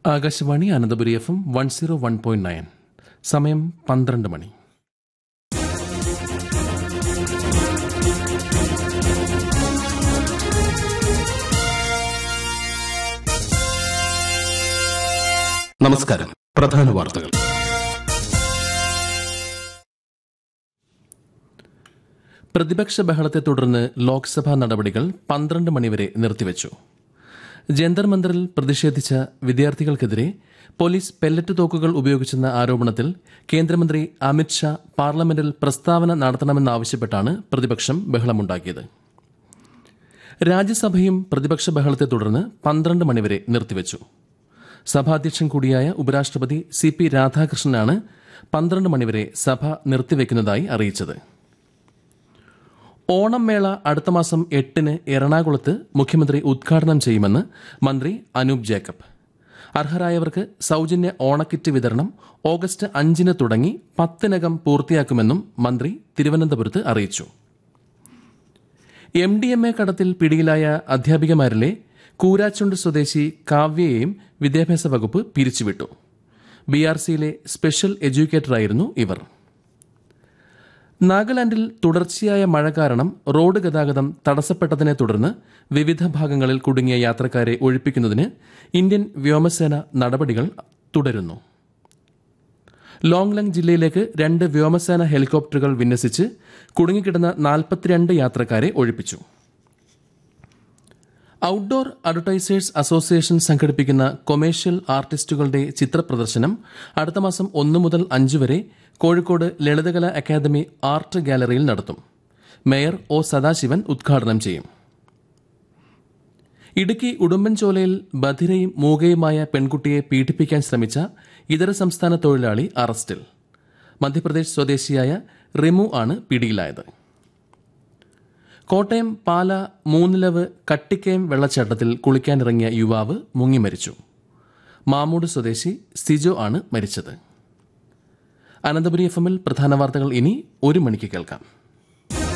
Akashvani Ananthapuri F M one zero one point nine സമയം പന്ത്രണ്ട് മണി നമസ്കാരം പ്രധാന വാർത്തകൾ പ്രതിപക്ഷ ബഹളത്തെ തുടർന്ന് ലോക്സഭാ നടപടികൾ പന്ത്രണ്ട് മണിവരെ നിർത്തിവച്ചു ജന്തർ മന്ദറിൽ പ്രതിഷേധിച്ച വിദ്യാർത്ഥികൾക്കെതിരെ പോലീസ് പെല്ലറ്റ് തോക്കുകൾ ഉപയോഗിച്ചെന്ന ആരോപണത്തിൽ കേന്ദ്രമന്ത്രി അമിത്ഷാ പാർലമെന്റിൽ പ്രസ്താവന നടത്തണമെന്നാവശ്യപ്പെട്ടാണ് പ്രതിപക്ഷം ബഹളമുണ്ടാക്കിയത് രാജ്യസഭയും പ്രതിപക്ഷ ബഹളത്തെ തുടർന്ന് പന്ത്രണ്ട് മണിവരെ നിർത്തിവച്ചു സഭാധ്യക്ഷൻ കൂടിയായ ഉപരാഷ്ട്രപതി സി പി രാധാകൃഷ്ണനാണ് പന്ത്രണ്ട് മണിവരെ സഭ നിർത്തിവെക്കുന്നതായി അറിയിച്ചത് ഓണം മേള അടുത്ത മാസം എട്ടിന് എറണാകുളത്ത് മുഖ്യമന്ത്രി ഉദ്ഘാടനം ചെയ്യുമെന്ന് മന്ത്രി അനൂപ് ജേക്കബ് അർഹരായവർക്ക് സൌജന്യ ഓണക്കിറ്റ് വിതരണം ഓഗസ്റ്റ് അഞ്ചിന് തുടങ്ങി പത്തിനകം പൂർത്തിയാക്കുമെന്നും മന്ത്രി തിരുവനന്തപുരത്ത് അറിയിച്ചു എം ഡി എം എ കടത്തിൽ പിടിയിലായ അധ്യാപികമാരിലെ കൂരാച്ചുണ്ട് സ്വദേശി കാവ്യയെയും വിദ്യാഭ്യാസ വകുപ്പ് പിരിച്ചുവിട്ടു ബി ആർ സിയിലെ സ്പെഷ്യൽ എഡ്യൂക്കേറ്ററായിരുന്നു ഇവർ നാഗാലാൻഡിൽ തുടർച്ചയായ മഴ കാരണം റോഡ് ഗതാഗതം തടസ്സപ്പെട്ടതിനെ തുടർന്ന് വിവിധ ഭാഗങ്ങളിൽ കുടുങ്ങിയ യാത്രക്കാരെ ഒഴിപ്പിക്കുന്നതിന് ഇന്ത്യൻ വ്യോമസേന നടപടികൾ തുടരുന്നു ലോങ്ലങ് ജില്ലയിലേക്ക് രണ്ട് വ്യോമസേന ഹെലികോപ്റ്ററുകൾ വിന്യസിച്ച് കുടുങ്ങിക്കിടന്ന നാൽപ്പത്തിരണ്ട് യാത്രക്കാരെ ഒഴിപ്പിച്ചു ഔട്ട്ഡോർ അഡ്വർടൈസേഴ്സ് അസോസിയേഷൻ സംഘടിപ്പിക്കുന്ന കൊമേഴ്ഷ്യൽ ആർട്ടിസ്റ്റുകളുടെ ചിത്രപ്രദർശനം അടുത്ത മാസം ഒന്ന് മുതൽ അഞ്ച് വരെ കോഴിക്കോട് ലളിതകല അക്കാദമി ആർട്ട് ഗാലറിയിൽ നടത്തും മേയർ ഒ സദാശിവൻ ഉദ്ഘാടനം ചെയ്യും ഇടുക്കി ഉടുമ്പൻചോലയിൽ ബധിരയും മൂകയുമായ പെൺകുട്ടിയെ പീഡിപ്പിക്കാൻ ശ്രമിച്ച ഇതര സംസ്ഥാന തൊഴിലാളി അറസ്റ്റിൽ മധ്യപ്രദേശ് സ്വദേശിയായ റിമു ആണ് പിടിയിലായത് കോട്ടയം പാല മൂന്നിലവ് കട്ടിക്കയം വെള്ളച്ചാട്ടത്തിൽ കുളിക്കാനിറങ്ങിയ യുവാവ് മുങ്ങി മരിച്ചു മാമൂട് സ്വദേശി സിജോ ആണ് മരിച്ചത് അനന്തപുരി എഫ് എമ്മിൽ പ്രധാന വാർത്തകൾ ഇനി ഒരു മണിക്ക് കേൾക്കാം